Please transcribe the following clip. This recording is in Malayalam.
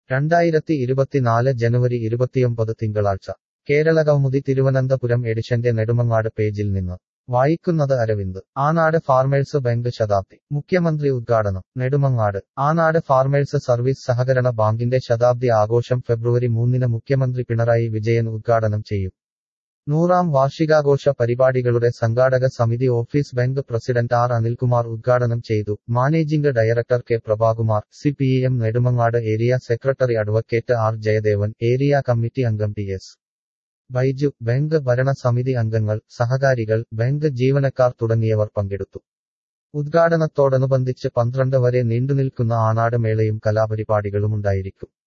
രണ്ടായിരത്തി ഇരുപത്തിനാല് ജനുവരി ഇരുപത്തിയൊമ്പത് തിങ്കളാഴ്ച കേരളകൗമുദി തിരുവനന്തപുരം എഡിഷന്റെ നെടുമങ്ങാട് പേജിൽ നിന്ന് വായിക്കുന്നത് അരവിന്ദ് ആനാട് ഫാർമേഴ്സ് ബാങ്ക് ശതാബ്ദി മുഖ്യമന്ത്രി ഉദ്ഘാടനം നെടുമങ്ങാട് ആനാട് ഫാർമേഴ്സ് സർവീസ് സഹകരണ ബാങ്കിന്റെ ശതാബ്ദി ആഘോഷം ഫെബ്രുവരി മൂന്നിന് മുഖ്യമന്ത്രി പിണറായി വിജയൻ ഉദ്ഘാടനം ചെയ്യും നൂറാം വാർഷികാഘോഷ പരിപാടികളുടെ സംഘാടക സമിതി office bank president R Anilkumar ഉദ്ഘാടനം ചെയ്തു managing director K Prabhakumar C P M Nedumangad area secretary advocate R Jayadevan area committee അംഗം ടി എസ് ബൈജു ബാങ്ക് ഭരണസമിതി അംഗങ്ങൾ സഹകാരികൾ ബാങ്ക് ജീവനക്കാർ തുടങ്ങിയവർ പങ്കെടുത്തു ഉദ്ഘാടനത്തോടനുബന്ധിച്ച് പന്ത്രണ്ട് വരെ നീണ്ടുനിൽക്കുന്ന ആനാട് മേളയും കലാപരിപാടികളുമുണ്ടായിരിക്കും